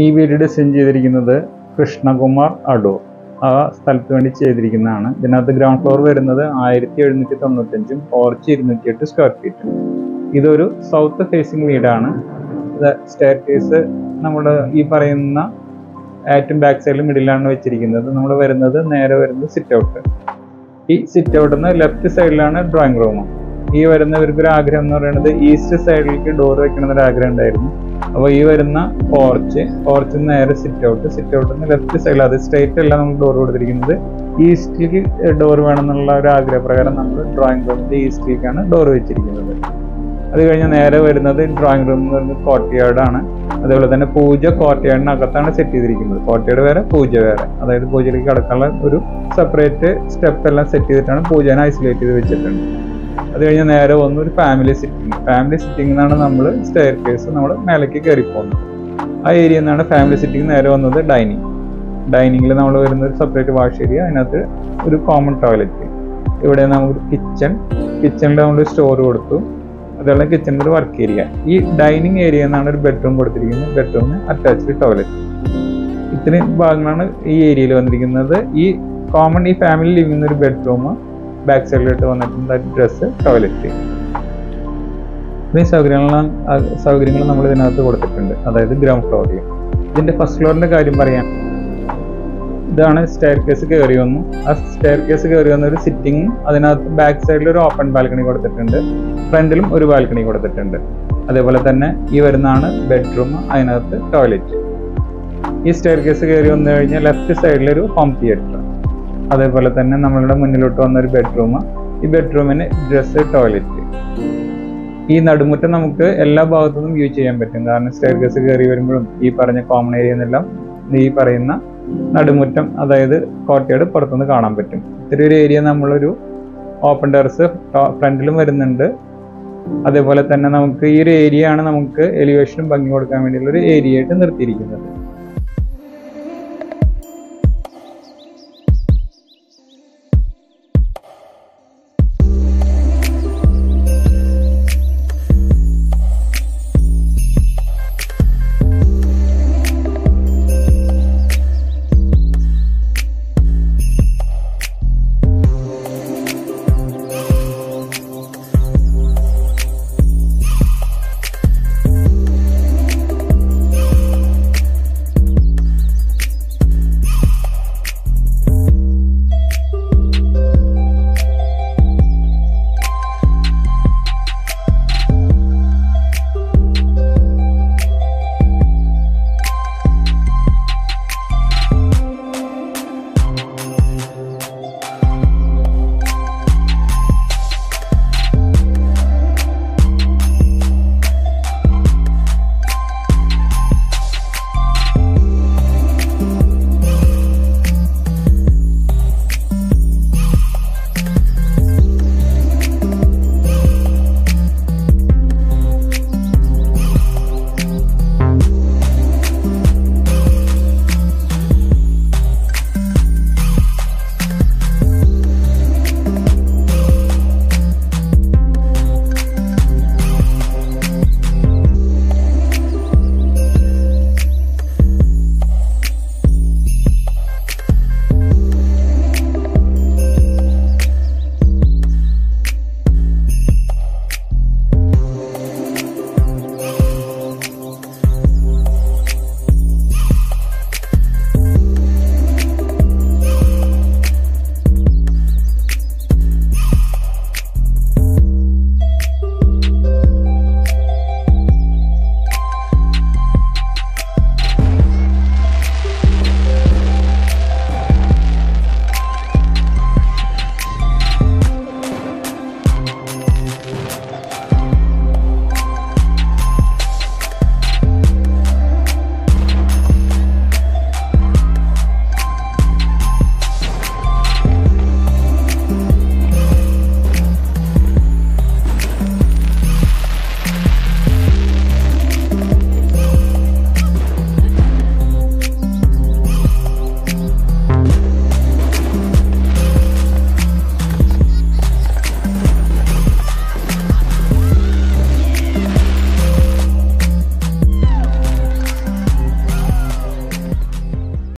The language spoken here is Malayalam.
ഈ വീട് ഡിസൈൻ ചെയ്തിരിക്കുന്നത് കൃഷ്ണകുമാർ അടൂർ ആ സ്ഥലത്ത് വേണ്ടി ചെയ്തിരിക്കുന്നതാണ് ഇതിനകത്ത് ഗ്രൗണ്ട് ഫ്ലോർ വരുന്നത് ആയിരത്തി എഴുന്നൂറ്റി തൊണ്ണൂറ്റഞ്ചും പോർച്ച് ഇരുന്നൂറ്റി എട്ട് സ്ക്വയർ ഫീറ്റും ഇതൊരു സൗത്ത് ഫേസിംഗ് വീടാണ് സ്റ്റെയർ കേസ് നമ്മുടെ ഈ പറയുന്ന ഏറ്റവും ബാക്ക് സൈഡിൽ മിഡിലാണ് വെച്ചിരിക്കുന്നത് നമ്മൾ വരുന്നത് നേരെ വരുന്നത് സിറ്റ് ഔട്ട് ഈ സിറ്റ് ഔട്ടിൽ നിന്ന് ലെഫ്റ്റ് സൈഡിലാണ് ഡ്രോയിങ് റൂം ഈ വരുന്നവർക്ക് ഒരു ആഗ്രഹം എന്ന് പറയുന്നത് ഈസ്റ്റ് സൈഡിലേക്ക് ഡോർ വെക്കണം എന്നൊരു ആഗ്രഹം ഉണ്ടായിരുന്നു അപ്പോൾ ഈ വരുന്ന പോർച്ച് പോർച്ചിൽ നിന്ന് നേരെ സിറ്റ് ഔട്ട് സിറ്റ് ഔട്ടിൽ നിന്ന് ലെഫ്റ്റ് സൈഡിൽ അത് സ്ട്രൈറ്റ് അല്ല നമ്മൾ ഡോർ കൊടുത്തിരിക്കുന്നത് ഈസ്റ്റിലേക്ക് ഡോർ വേണമെന്നുള്ള ഒരു ആഗ്രഹപ്രകാരം നമ്മൾ ഡ്രോയിങ് റൂമിന്റെ ഈസ്റ്റിലേക്കാണ് ഡോർ വെച്ചിരിക്കുന്നത് അത് കഴിഞ്ഞ് നേരെ വരുന്നത് ഡ്രോയിങ് റൂം എന്ന് പറയുന്നത് കോർട്ട്യാർഡാണ് അതേപോലെ തന്നെ പൂജ കോർട്ട്യാർഡിനകത്താണ് സെറ്റ് ചെയ്തിരിക്കുന്നത് കോർട്ട്യാർഡ് വേറെ പൂജ വേറെ അതായത് പൂജയിലേക്ക് കടക്കാനുള്ള ഒരു സെപ്പറേറ്റ് സ്റ്റെപ്പ് എല്ലാം സെറ്റ് ചെയ്തിട്ടാണ് പൂജനെ ഐസൊലേറ്റ് ചെയ്ത് വെച്ചിട്ടുണ്ട് അത് കഴിഞ്ഞ് നേരെ വന്ന് ഒരു ഫാമിലി സിറ്റിംഗ് ഫാമിലി സിറ്റിംഗ് എന്നാണ് നമ്മൾ സ്റ്റെയർ കേസ് നമ്മൾ മേലേക്ക് കയറി പോകുന്നത് ആ ഏരിയ നിന്നാണ് ഫാമിലി സിറ്റിംഗ് നേരെ വന്നത് ഡൈനിങ് ഡൈനിങ്ങിൽ നമ്മൾ വരുന്ന ഒരു സെപ്പറേറ്റ് വാഷ് ഏരിയ അതിനകത്ത് ഒരു കോമൺ ടോയ്ലറ്റ് ഇവിടെ നമുക്ക് കിച്ചൺ കിച്ചണിൽ നമ്മൾ സ്റ്റോർ കൊടുത്തു അതുപോലെ കിച്ചണിൽ ഒരു വർക്ക് ഏരിയ ഈ ഡൈനിങ് ഏരിയ എന്നാണ് ഒരു ബെഡ്റൂം കൊടുത്തിരിക്കുന്നത് ബെഡ്റൂമിന് അറ്റാച്ച്ഡ് ടോയ്ലറ്റ് ഇത്രയും ഭാഗങ്ങളാണ് ഈ ഏരിയയിൽ വന്നിരിക്കുന്നത് ഈ കോമൺ ഈ ഫാമിലി ലിവിംഗ് ഒരു ബെഡ്റൂം ബാക്ക് സൈഡിലോട്ട് വന്നിട്ടുണ്ട് ഡ്രസ്സ് ടോയ്ലറ്റ് ഇത്രയും സൗകര്യങ്ങൾ സൗകര്യങ്ങൾ നമ്മൾ ഇതിനകത്ത് കൊടുത്തിട്ടുണ്ട് അതായത് ഗ്രൗണ്ട് ഫ്ലോറിൽ ഇതിന്റെ ഫസ്റ്റ് ഫ്ലോറിന്റെ കാര്യം പറയാം ഇതാണ് സ്റ്റെയർ കേസ് കയറി വന്നു ആ സ്റ്റെയർ കേസ് കയറി വന്ന ഒരു സിറ്റിംഗ് അതിനകത്ത് ബാക്ക് സൈഡിൽ ഒരു ഓപ്പൺ ബാൽക്കണി കൊടുത്തിട്ടുണ്ട് ഫ്രണ്ടിലും ഒരു ബാൽക്കണി കൊടുത്തിട്ടുണ്ട് അതേപോലെ തന്നെ ഈ വരുന്നതാണ് ബെഡ്റൂം അതിനകത്ത് ടോയ്ലറ്റ് ഈ സ്റ്റെയർ കേസ് കയറി വന്നു കഴിഞ്ഞാൽ ലെഫ്റ്റ് സൈഡിൽ ഒരു ഹോം തിയേറ്റർ അതേപോലെ തന്നെ നമ്മളുടെ മുന്നിലോട്ട് വന്ന ഒരു ബെഡ്റൂം ഈ ബെഡ്റൂമിന് ഡ്രസ്സ് ടോയ്ലറ്റ് ഈ നടുമുറ്റം നമുക്ക് എല്ലാ ഭാഗത്തുനിന്നും യൂസ് ചെയ്യാൻ പറ്റും കാരണം സ്റ്റെയർ കേസ് കയറി വരുമ്പോഴും ഈ പറഞ്ഞ കോമൺ ഏരിയ എന്നെല്ലാം ഈ പറയുന്ന നടുമുറ്റം അതായത് കോട്ടയാട് പുറത്തുനിന്ന് കാണാൻ പറ്റും ഇത്തിരി ഒരു ഏരിയ നമ്മളൊരു ഓപ്പൺ ടെറസ് ഫ്രണ്ടിലും വരുന്നുണ്ട് അതേപോലെ തന്നെ നമുക്ക് ഈ ഒരു ഏരിയ ആണ് നമുക്ക് എലിവേഷനും ഭംഗി കൊടുക്കാൻ വേണ്ടിയുള്ള ഒരു ഏരിയ ആയിട്ട് നിർത്തിയിരിക്കുന്നത്